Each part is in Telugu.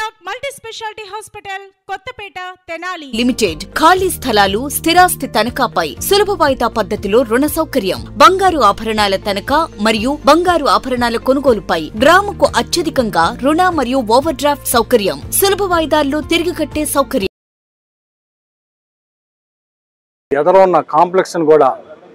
multi speciality hospital Kothapeta Tenali limited ఖాళీ స్థలాలు స్థిరాస్తి తనఖాపై సులభ వాయిదా పద్ధతిలో రుణ సౌకర్యం బంగారు ఆభరణాల తనఖా మరియు బంగారు ఆభరణాల కొనుగోలుపై గ్రాముకు అత్యధికంగా రుణ మరియు ఓవర్ డ్రాఫ్ట్ సౌకర్యం సులభ వాయిదాల్లో తిరిగి కట్టే సౌకర్యం ఎదరో ఉన్న కాంప్లెక్స్ని కూడా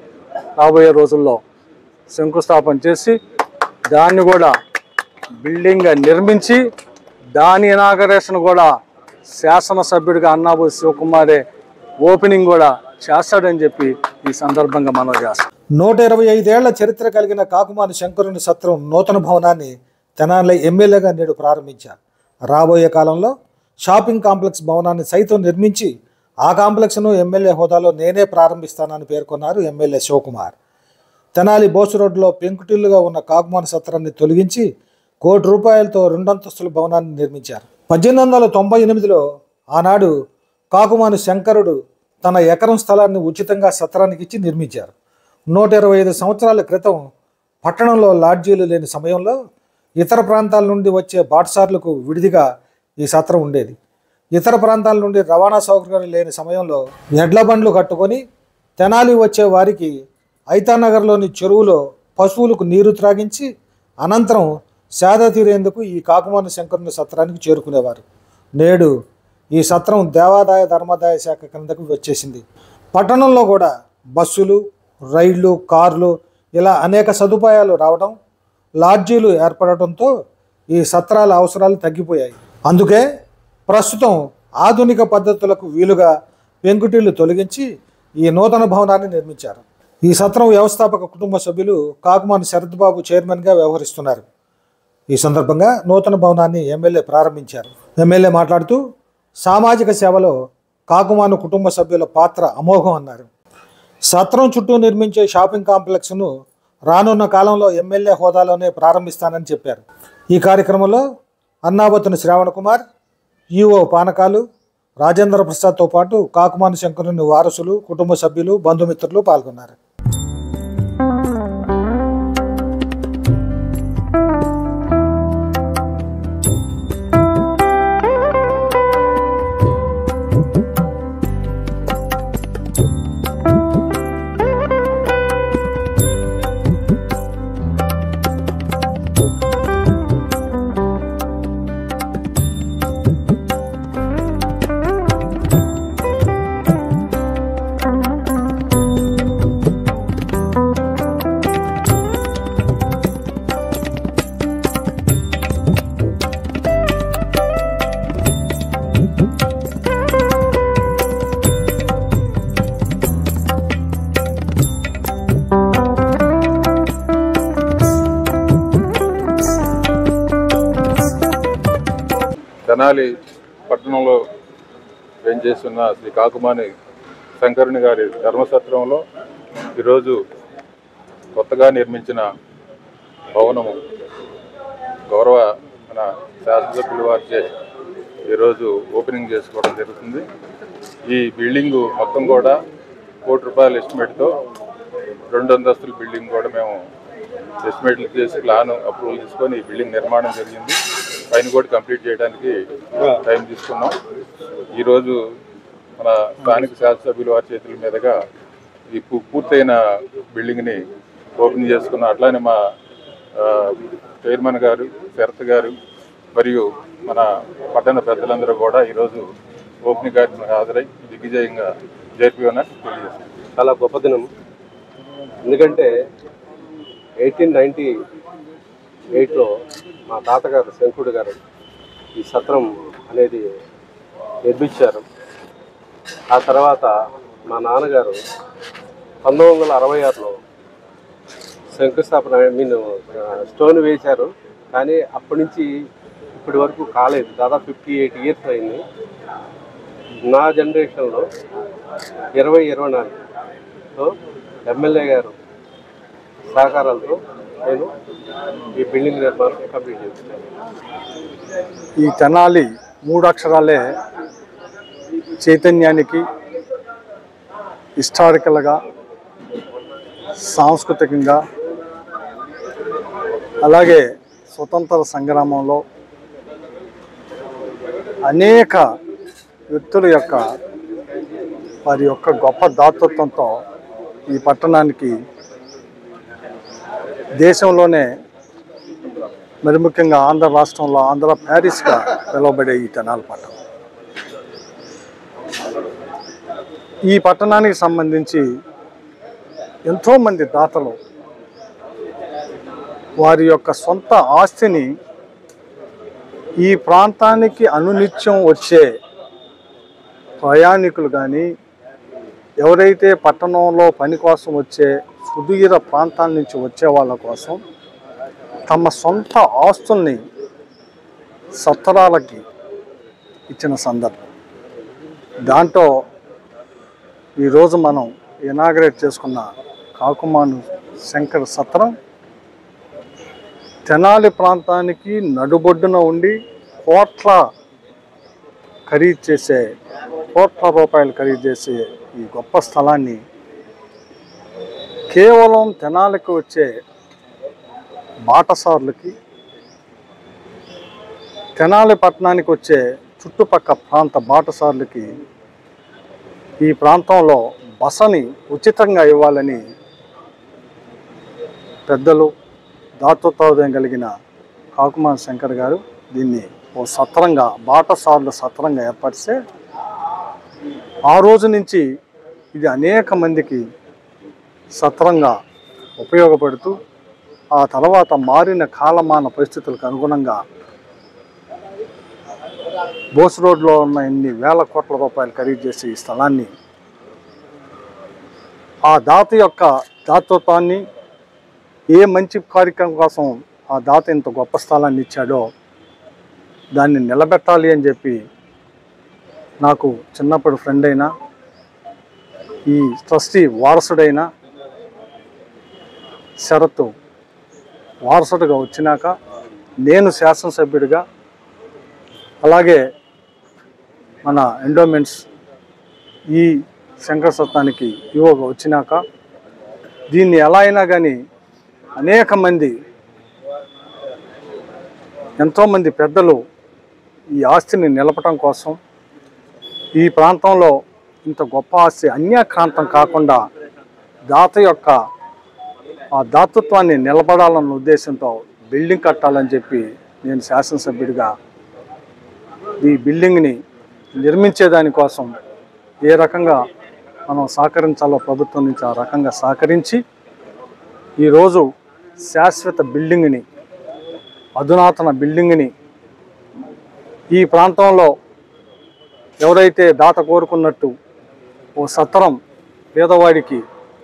రాబోయే రోజుల్లో శంకుస్థాపన చేసి దాన్ని కూడా బిల్డింగ్గా నిర్మించి దాని ఇనాగరేషన్ కూడా శాసనసభ్యుడిగా అన్నాబు శివకుమారే ఓపెనింగ్ కూడా చేస్తాడని చెప్పి ఈ సందర్భంగా మనం చేస్తాం నూట ఇరవై ఐదేళ్ల చరిత్ర కలిగిన కాకుమాని శంకరుని సత్రం నూతన భవనాన్ని తెనాలి ఎమ్మెల్యేగా నేడు ప్రారంభించారు రాబోయే కాలంలో షాపింగ్ కాంప్లెక్స్ భవనాన్ని సైతం నిర్మించి ఆ కాంప్లెక్స్ను ఎమ్మెల్యే హోదాలో నేనే ప్రారంభిస్తానని పేర్కొన్నారు ఎమ్మెల్యే శివకుమార్ తెనాలి బోసు రోడ్లో పెంకుటిల్లుగా ఉన్న కాకుమాని సత్రాన్ని తొలగించి కోటి రూపాయలతో రెండంతస్తుల భవనాన్ని నిర్మించారు పద్దెనిమిది వందల తొంభై ఎనిమిదిలో ఆనాడు కాకుమాని శంకరుడు తన ఎకరం స్థలాన్ని ఉచితంగా సత్రానికి ఇచ్చి నిర్మించారు నూట ఇరవై ఐదు సంవత్సరాల క్రితం పట్టణంలో లాడ్జీలు లేని సమయంలో ఇతర ప్రాంతాల నుండి వచ్చే బాటసార్లకు విడిదిగా ఈ సత్రం ఉండేది ఇతర ప్రాంతాల నుండి రవాణా సౌకర్యం లేని సమయంలో ఎడ్ల బండ్లు కట్టుకొని తెనాలి వచ్చే వారికి ఐతానగర్లోని చెరువులో పశువులకు నీరు త్రాగించి అనంతరం సేద తీరేందుకు ఈ కాకుమాని శంకరుని సత్రానికి చేరుకునేవారు నేడు ఈ సత్రం దేవాదాయ ధర్మాదాయ శాఖ కిందకు వచ్చేసింది పట్టణంలో కూడా బస్సులు రైళ్లు కార్లు ఇలా అనేక సదుపాయాలు రావడం లాడ్జీలు ఏర్పడటంతో ఈ సత్రాల అవసరాలు తగ్గిపోయాయి అందుకే ప్రస్తుతం ఆధునిక పద్ధతులకు వీలుగా పెంకుటిల్లు తొలగించి ఈ నూతన భవనాన్ని నిర్మించారు ఈ సత్రం వ్యవస్థాపక కుటుంబ సభ్యులు కాకుమాని శరత్ బాబు చైర్మన్గా వ్యవహరిస్తున్నారు ఈ సందర్భంగా నూతన భవనాన్ని ఎమ్మెల్యే ప్రారంభించారు ఎమ్మెల్యే మాట్లాడుతూ సామాజిక సేవలో కాకుమాను కుటుంబ సభ్యుల పాత్ర అమోఘం అన్నారు సత్రం చుట్టూ నిర్మించే షాపింగ్ కాంప్లెక్స్ను రానున్న కాలంలో ఎమ్మెల్యే హోదాలోనే ప్రారంభిస్తానని చెప్పారు ఈ కార్యక్రమంలో అన్నాబతుని శ్రావణ కుమార్ ఈఓ పానకాలు రాజేంద్ర ప్రసాద్తో పాటు కాకుమాని శంకరుని వారసులు కుటుంబ సభ్యులు బంధుమిత్రులు పాల్గొన్నారు తెనాలి పట్టణంలో వేంచేస్తున్న శ్రీ కాకుమాని శంకరుని గారి ధర్మసత్రంలో ఈరోజు కొత్తగా నిర్మించిన భవనము గౌరవ మన శాసనసభ్యుల వారిచే ఈరోజు ఓపెనింగ్ చేసుకోవడం జరుగుతుంది ఈ బిల్డింగు మొత్తం కూడా కోటి రూపాయల ఎస్టిమేట్తో రెండు అంతస్తుల బిల్డింగ్ కూడా మేము ఎస్టిమేట్లు చేసి ప్లాన్ అప్రూవల్ తీసుకొని ఈ బిల్డింగ్ నిర్మాణం జరిగింది పైన కూడా కంప్లీట్ చేయడానికి టైం తీసుకున్నాం ఈరోజు మన స్థానిక శాసనసభ్యుల వారి చేతుల మీదుగా ఈ పూ- పూర్తయిన బిల్డింగ్ని ఓపెన్ చేసుకున్నాం అట్లానే మా ఆ, చైర్మన్ గారు శరత్ గారు మరియు మన పట్టణ పెద్దలందరూ కూడా ఈరోజు ఓపెనింగ్ కార్యక్రమం హాజరై దిగ్విజయంగా జరిపి ఉన్నట్టు తెలియజేస్తున్నాం చాలా గొప్ప దినం ఎందుకంటే ఎయిటీన్ నైంటీ ఎయిట్లో మా తాతగారు శంకుడు గారు ఈ సత్రం అనేది నిర్మించారు ఆ తర్వాత మా నాన్నగారు పంతొమ్మిది వందల అరవై ఆరులో శంకుస్థాపన ఐ మీన్ స్టోన్ వేశారు కానీ అప్పటి నుంచి ఇప్పటి వరకు కాలేదు దాదాపు ఫిఫ్టీ ఎయిట్ ఇయర్స్ అయింది నా జనరేషన్లో ఇరవై ఇరవై నాలుగులో ఎమ్మెల్యే గారు సహకారాలతో నేను ఈ బిల్డింగ్ నిర్మాణం కంప్లీట్ చేస్తాను ఈ తెనాలి మూడు అక్షరాలే చైతన్యానికి హిస్టారికల్గా సాంస్కృతికంగా అలాగే స్వతంత్ర సంగ్రామంలో అనేక వ్యక్తుల యొక్క వారి యొక్క గొప్ప దాతృత్వంతో ఈ పట్టణానికి దేశంలోనే మరి ముఖ్యంగా ఆంధ్ర రాష్ట్రంలో ఆంధ్ర ప్యారిస్గా పిలువబడే ఈ తెనాలి పట్టణం ఈ పట్టణానికి సంబంధించి ఎంతోమంది దాతలు వారి యొక్క సొంత ఆస్తిని ఈ ప్రాంతానికి అనునిత్యం వచ్చే ప్రయాణికులు కానీ ఎవరైతే పట్టణంలో పని కోసం వచ్చే సుదూర ప్రాంతాల నుంచి వచ్చే వాళ్ళ కోసం తమ సొంత ఆస్తుల్ని సత్తరాలకి ఇచ్చిన సందర్భం దాంట్లో ఈరోజు మనం ఇనాగ్రేట్ చేసుకున్న కాకుమాను శంకర సత్రం తెనాలి ప్రాంతానికి నడుబొడ్డున ఉండి కోట్ల ఖరీదు చేసే కోట్ల రూపాయలు ఖరీదు చేసే ఈ గొప్ప స్థలాన్ని కేవలం తెనాలికి వచ్చే బాటసారులకి తెనాలి పట్టణానికి వచ్చే చుట్టుపక్క ప్రాంత బాటసారులకి ఈ ప్రాంతంలో బసని ఉచితంగా ఇవ్వాలని పెద్దలు దాతృత్వం కలిగిన కాకుమాన్ శంకర్ గారు దీన్ని ఓ సత్రంగా బాటసార్లు సత్రంగా ఏర్పరిస్తే ఆ రోజు నుంచి ఇది అనేక మందికి సత్రంగా ఉపయోగపడుతూ ఆ తర్వాత మారిన కాలమాన పరిస్థితులకు అనుగుణంగా బోస్ రోడ్లో ఉన్న ఇన్ని వేల కోట్ల రూపాయలు ఖరీదు చేసే ఈ స్థలాన్ని ఆ దాత యొక్క దాతృత్వాన్ని ఏ మంచి కార్యక్రమం కోసం ఆ దాత ఇంత గొప్ప స్థలాన్ని ఇచ్చాడో దాన్ని నిలబెట్టాలి అని చెప్పి నాకు చిన్నప్పుడు ఫ్రెండ్ అయినా ఈ ట్రస్టీ వారసుడైన షరతు వారసుడిగా వచ్చినాక నేను శాసనసభ్యుడిగా అలాగే మన ఎండోమెంట్స్ ఈ శంకర సత్తానికి యువగా వచ్చినాక దీన్ని ఎలా అయినా కానీ అనేక మంది ఎంతోమంది పెద్దలు ఈ ఆస్తిని నిలపటం కోసం ఈ ప్రాంతంలో ఇంత గొప్ప ఆస్తి అన్యాక్రాంతం కాకుండా దాత యొక్క ఆ దాతృత్వాన్ని నిలబడాలన్న ఉద్దేశంతో బిల్డింగ్ కట్టాలని చెప్పి నేను శాసనసభ్యుడిగా ఈ బిల్డింగ్ని నిర్మించేదానికోసం ఏ రకంగా మనం సహకరించాలో ప్రభుత్వం నుంచి ఆ రకంగా సహకరించి ఈరోజు శాశ్వత బిల్డింగ్ని అధునాతన బిల్డింగ్ని ఈ ప్రాంతంలో ఎవరైతే దాత కోరుకున్నట్టు ఓ సత్రం పేదవాడికి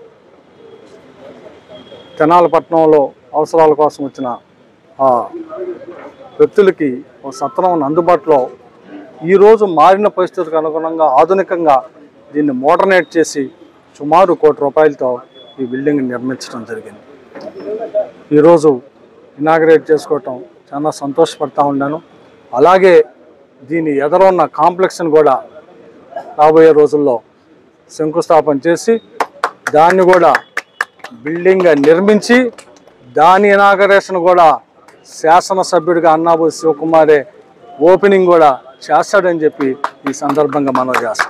తెనాలపట్నంలో అవసరాల కోసం వచ్చిన ఆ వ్యక్తులకి ఓ సత్రం అందుబాటులో ఈరోజు మారిన పరిస్థితులకు అనుగుణంగా ఆధునికంగా దీన్ని మోడర్నేట్ చేసి సుమారు కోటి రూపాయలతో ఈ బిల్డింగ్ నిర్మించడం జరిగింది ఈరోజు ఇనాగ్రేట్ చేసుకోవటం చాలా సంతోషపడతా ఉన్నాను అలాగే దీని ఎదర ఉన్న కాంప్లెక్స్ని కూడా రాబోయే రోజుల్లో శంకుస్థాపన చేసి దాన్ని కూడా బిల్డింగ్ నిర్మించి దాని ఇనాగరేషన్ కూడా శాసనసభ్యుడిగా అన్నాబు శివకుమారే ఓపెనింగ్ కూడా చేస్తాడని చెప్పి ఈ సందర్భంగా మనం చేస్తాం